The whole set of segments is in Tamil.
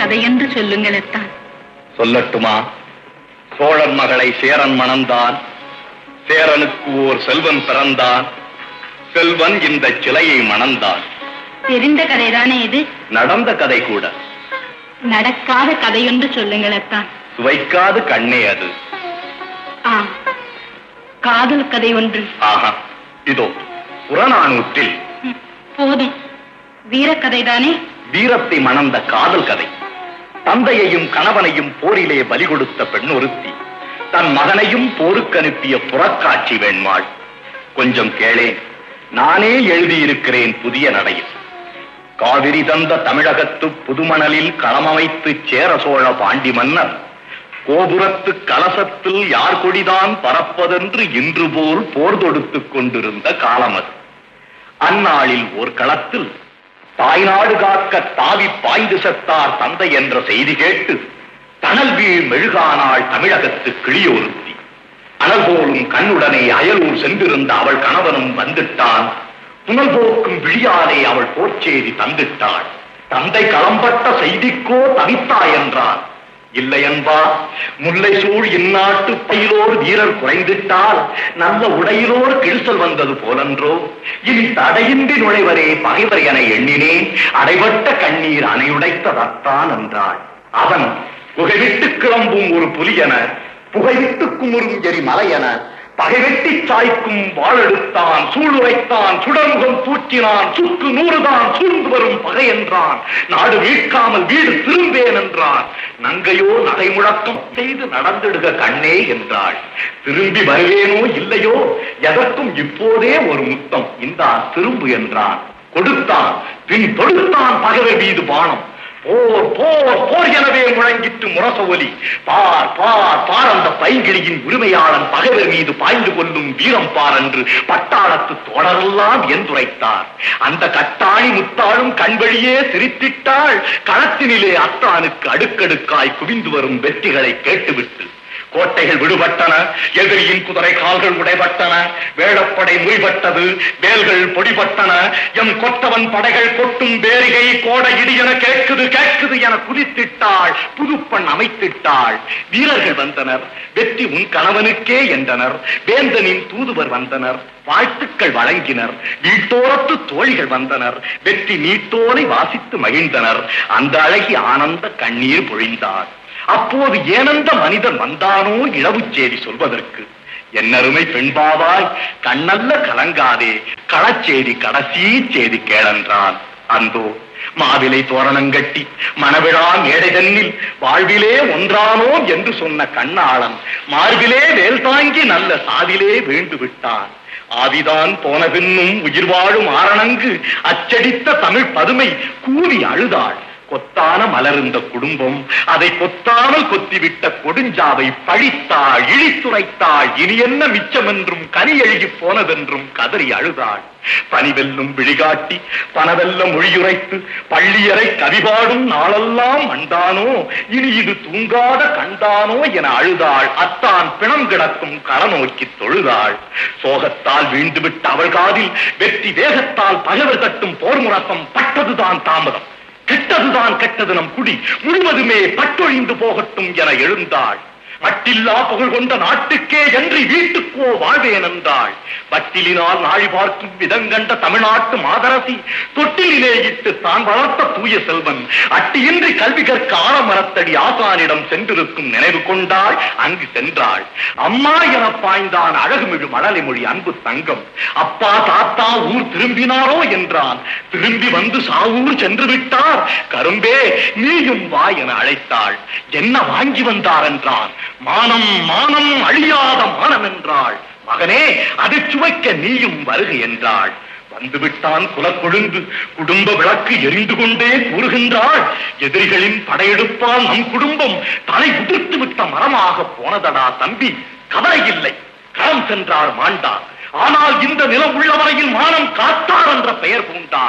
கதை என்று சொல்லுங்கள் அத்தான் சொல்லட்டுமா சோழன் மகளை சேரன் மணந்தான் சேரனுக்கு ஓர் செல்வன் பிறந்தான் செல்வன் இந்த சிலையை மணந்தான் தெரிந்த கதைதானே இது நடந்த கதை கூட நடக்காத கதை என்று சொல்லுங்கள் அத்தான் சுவைக்காது கண்ணே அது ஆ காதல் கதை ஒன்று ஆஹா இதோ புறநானூற்றில் ம், போதும் வீரக்கதைதானே வீரத்தை மணந்த காதல் கதை தந்தையையும் கணவனையும் போரிலே பலி கொடுத்த பெண் ஒருத்தி தன் மகனையும் போருக்கு அனுப்பிய புறக்காட்சி வேண்மாள் கொஞ்சம் கேளேன் நானே எழுதியிருக்கிறேன் புதிய நடையில் காவிரி தந்த தமிழகத்து புதுமணலில் களமமைத்து சேர சோழ பாண்டி மன்னர் கோபுரத்து கலசத்தில் யார் கொடிதான் பறப்பதென்று இன்று போல் போர் தொடுத்துக் கொண்டிருந்த காலம் அது அந்நாளில் ஓர் களத்தில் தாய்நாடு காக்க தாவி பாய்ந்து செத்தார் தந்தை என்ற செய்தி கேட்டு தணல் வீழ் மெழுகானாள் தமிழகத்து கிளியோருத்தி அனல் போலும் கண்ணுடனே அயலூர் சென்றிருந்த அவள் கணவனும் வந்துட்டான் புனல் போக்கும் விழியாலே அவள் போர்ச்செய்தி தந்திட்டாள் தந்தை களம்பட்ட செய்திக்கோ தனித்தாய் என்றான் இல்லை என்பா முல்லை சூழ் இந்நாட்டு பயிலோர் வீரர் குறைந்திட்டால் நல்ல உடையிலோர் கிழிசல் வந்தது போலன்றோ இனி தடையின்றி நுழைவரே பகைவர் என எண்ணினேன் அடைபட்ட கண்ணீர் அணையுடைத்ததத்தான் என்றாள் அவன் புகைவிட்டு கிளம்பும் ஒரு புலியென புகைவிட்டு குமுறும் எரி மலையென பகைவெட்டி சாய்க்கும் வாழெடுத்தான் சூளுரைத்தான் சுடர்முகம் தூக்கினான் சுக்கு நூறுதான் சூழ்ந்து வரும் பகை என்றான் நாடு மீட்காமல் வீடு திரும்பேன் என்றான் நங்கையோ நகை முழக்கம் செய்து நடந்திடுக கண்ணே என்றாள் திரும்பி வருவேனோ இல்லையோ எதற்கும் இப்போதே ஒரு முத்தம் இந்தான் திரும்பு என்றான் கொடுத்தான் பின் தொடுத்தான் பகைவர் மீது பானம் போர் போர் போர் எனவே முழங்கிட்டு முரச ஒலி பார் பார் பார் அந்த பைங்கிளியின் உரிமையாளன் பகைவர் மீது பாய்ந்து கொள்ளும் வீரம் பார் என்று பட்டாளத்து தோழரெல்லாம் என்றுரைத்தார் அந்த கட்டாணி முத்தாளும் கண்வழியே சிரித்திட்டாள் களத்தினிலே அத்தானுக்கு அடுக்கடுக்காய் குவிந்து வரும் வெற்றிகளை கேட்டுவிட்டு கோட்டைகள் விடுபட்டன எதிரியின் குதிரை கால்கள் உடைபட்டன வேளப்படை முறிபட்டது வேல்கள் பொடிபட்டன எம் கொத்தவன் படைகள் கொட்டும் பேரிகை கோட இடி என கேட்குது கேட்குது என குதித்திட்டாள் புதுப்பண் அமைத்திட்டாள் வீரர்கள் வந்தனர் வெற்றி உன் கணவனுக்கே என்றனர் வேந்தனின் தூதுவர் வந்தனர் வாழ்த்துக்கள் வழங்கினர் வீட்டோரத்து தோழிகள் வந்தனர் வெற்றி நீட்டோலை வாசித்து மகிழ்ந்தனர் அந்த அழகி ஆனந்த கண்ணீர் பொழிந்தார் அப்போது ஏனந்த மனிதன் வந்தானோ இளவுச் செய்தி சொல்வதற்கு என்னருமை பெண்பாவாய் கண்ணல்ல கலங்காதே களச்செய்தி கடைசி செய்தி கேளென்றான் அந்தோ மாவிலை தோரணங்கட்டி மணவிழா மேடை தன்னில் வாழ்விலே ஒன்றானோம் என்று சொன்ன கண்ணாளன் மார்பிலே வேல் தாங்கி நல்ல சாதிலே வீழ்ந்து விட்டான் ஆவிதான் போன பின்னும் உயிர் வாழும் ஆரணங்கு அச்சடித்த தமிழ் பதுமை கூவி அழுதாள் கொத்தான மலர்ந்த குடும்பம் அதை கொத்தாமல் கொத்திவிட்ட கொடுஞ்சாவை பழித்தாள் இழித்துரைத்தாள் இனி என்ன மிச்சமென்றும் கனி எழுகி போனதென்றும் கதறி அழுதாள் பனிவெல்லும் விழிகாட்டி பனவெல்ல மொழியுரைத்து பள்ளியறை கவிபாடும் நாளெல்லாம் மண்டானோ இனி இது தூங்காத கண்டானோ என அழுதாள் அத்தான் பிணம் கிடக்கும் கள நோக்கி தொழுதாள் சோகத்தால் வீழ்ந்துவிட்ட அவள் காதில் வெற்றி வேகத்தால் பகைவர் தட்டும் போர் முழக்கம் பட்டதுதான் தாமதம் கெட்டதுதான் கெட்டது நம் குடி முழுவதுமே பட்டொழிந்து போகட்டும் என எழுந்தாள் மட்டில்லா புகழ் கொண்ட நாட்டுக்கே என்று வீட்டுக்கோ வாழ்வேன் என்றாள் வட்டிலினால் நாழி பார்க்கும் விதங்கண்ட தமிழ்நாட்டு மாதரசி தொட்டிலே இட்டு தான் வளர்த்த தூய செல்வன் அட்டியின்றி கல்வி கற்க ஆலமரத்தடி ஆசானிடம் சென்றிருக்கும் நினைவு கொண்டாள் அங்கு சென்றாள் அம்மா என பாய்ந்தான் அழகுமிழு மழலை மொழி அன்பு தங்கம் அப்பா தாத்தா ஊர் திரும்பினாரோ என்றான் திரும்பி வந்து சாவூர் சென்று விட்டார் கரும்பே நீயும் வா என அழைத்தாள் என்ன வாங்கி வந்தார் என்றான் மானம் மானம் அழியாத மானம் என்றாள் மகனே அதை சுவைக்க நீயும் வருக என்றாள் வந்துவிட்டான் குலக்கொழுந்து குடும்ப விளக்கு எரிந்து கொண்டே கூறுகின்றாள் எதிரிகளின் படையெடுப்பால் நம் குடும்பம் தலை உதிர்த்து விட்ட மரமாக போனதடா தம்பி கவலை இல்லை களம் சென்றார் மாண்டார் ஆனால் இந்த நிலம் உள்ளவரையில் மானம் காத்தார் என்ற பெயர் பூண்டார்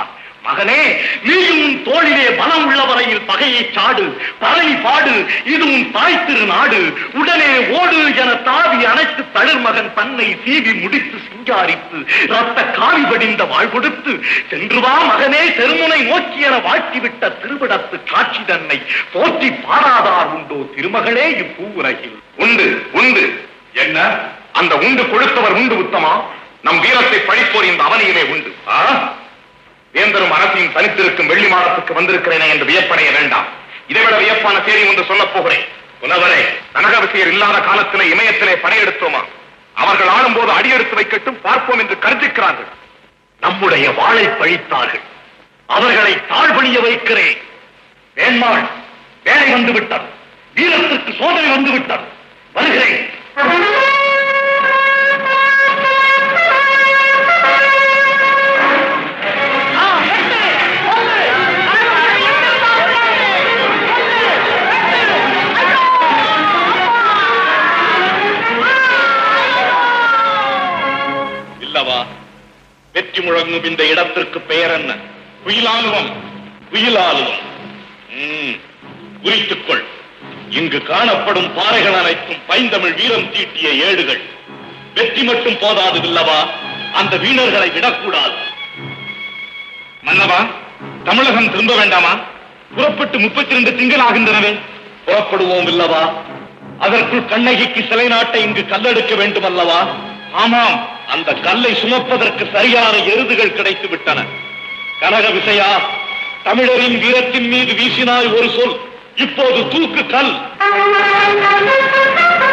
மகனே நீயும் உன் தோளிலே பலம் உள்ள வரையில் பகையை சாடு பறை பாடு இது உன் தாய் திரு நாடு உடனே ஓடு என தாவி அணைத்து தளிர் மகன் தன்னை சீவி முடித்து சிங்காரித்து ரத்த காவி வடிந்த வாழ் கொடுத்து சென்று வா மகனே தெருமுனை நோக்கி என வாழ்த்திவிட்ட திருவிடத்து காட்சி தன்னை போற்றி பாராதார் உண்டோ திருமகளே இப்பூவுலகில் உண்டு உண்டு என்ன அந்த உண்டு கொடுத்தவர் உண்டு உத்தமா நம் வீரத்தை பழிப்போர் இந்த அவனியிலே உண்டு ஆ? வேந்தரும் அரசியும் தனித்திருக்கும் வெள்ளி மாடத்துக்கு வந்திருக்கிறேனே என்று வியப்படைய வேண்டாம் இதைவிட வியப்பான செய்தி ஒன்று சொல்லப் போகிறேன் புலவரே கனகவிசையர் இல்லாத காலத்திலே இமயத்திலே படையெடுத்தோமா அவர்கள் ஆளும்போது அடியெடுத்து வைக்கட்டும் பார்ப்போம் என்று கருதிக்கிறார்கள் நம்முடைய வாளை பழித்தார்கள் அவர்களை தாழ்பணிய வைக்கிறேன் வேண்மாள் வேலை வந்து விட்டது வீரத்திற்கு சோதனை வந்து விட்டது வருகிறேன் இல்லவா வெற்றி முழங்கும் இந்த இடத்திற்கு பெயர் என்ன குயிலாலுவம் குயிலாலுவம் ம், குறித்துக்கொள் இங்கு காணப்படும் பாறைகள் அனைத்தும் பைந்தமிழ் வீரம் தீட்டிய ஏடுகள் வெற்றி மட்டும் போதாது இல்லவா அந்த வீணர்களை விடக்கூடாது மன்னவா தமிழகம் திரும்ப வேண்டாமா புறப்பட்டு முப்பத்தி ரெண்டு திங்கள் ஆகின்றனவே புறப்படுவோம் இல்லவா அதற்குள் கண்ணகிக்கு சிலை நாட்டை இங்கு கல்லெடுக்க வேண்டும் அல்லவா ஆமாம் அந்த கல்லை சுமப்பதற்கு சரியான எருதுகள் கிடைத்து விட்டன கனக விசையா தமிழரின் வீரத்தின் மீது வீசினாய் ஒரு சொல் இப்போது தூக்கு கல்